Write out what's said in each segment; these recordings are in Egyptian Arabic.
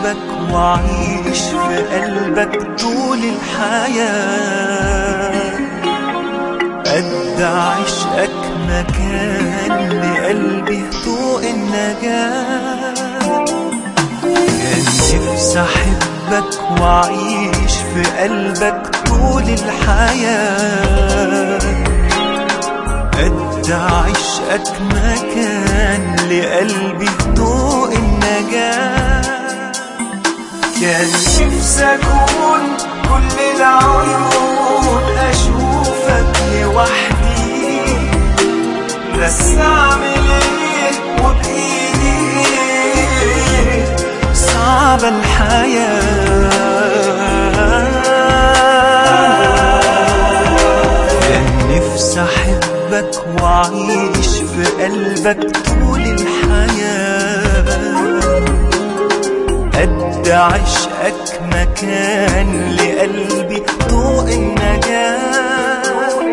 أحبك وأعيش في قلبك طول الحياة قد عشقك مكان لقلبي طوق النجاة كان نفسي أحبك وأعيش في قلبك طول الحياة قد عشقك مكان لقلبي طوق النجاة كان نفسي أكون كل العيون أشوفك لوحدي بس أعمل إيه وبإيدي إيه صعبة الحياة كان نفسي أحبك وأعيش في قلبك طول الحياة قد عشقك مكان لقلبي طوق النجاة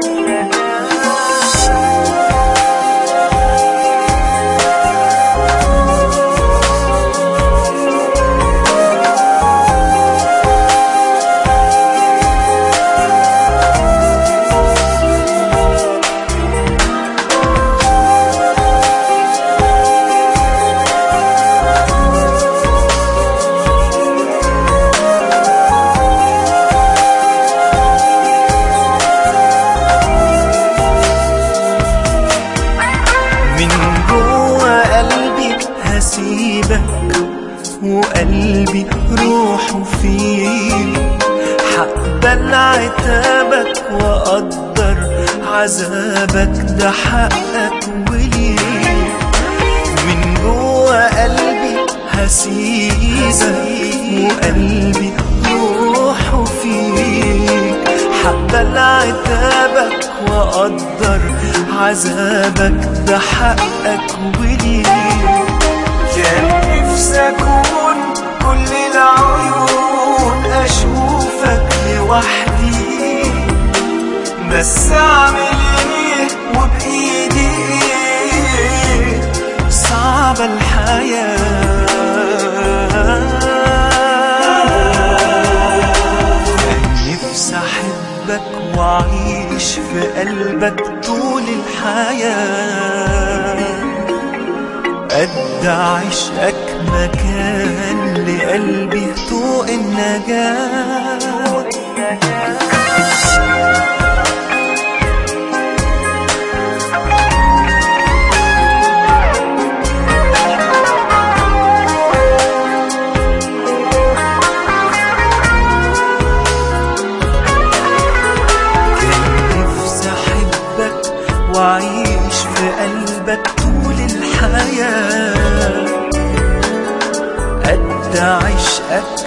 من جوا قلبي هسيبك وقلبي روحه فيك هقبل عتابك واقدر عذابك ده حقك وليك من جوا قلبي هسيبك وقلبي روحه فيك هقبل عتابك واقدر عذابك ده حقك وليك كان نفسي اكون كل العيون اشوفك لوحدي بس اعمل ايه وبايدي ايه صعبة الحياة كان نفسي احبك واعيش في قلبك طول الحياة قد عشقك مكان لقلبي طوق النجاة كان نفسي احبك واعيش في قلبك طول الحياة قد عشقك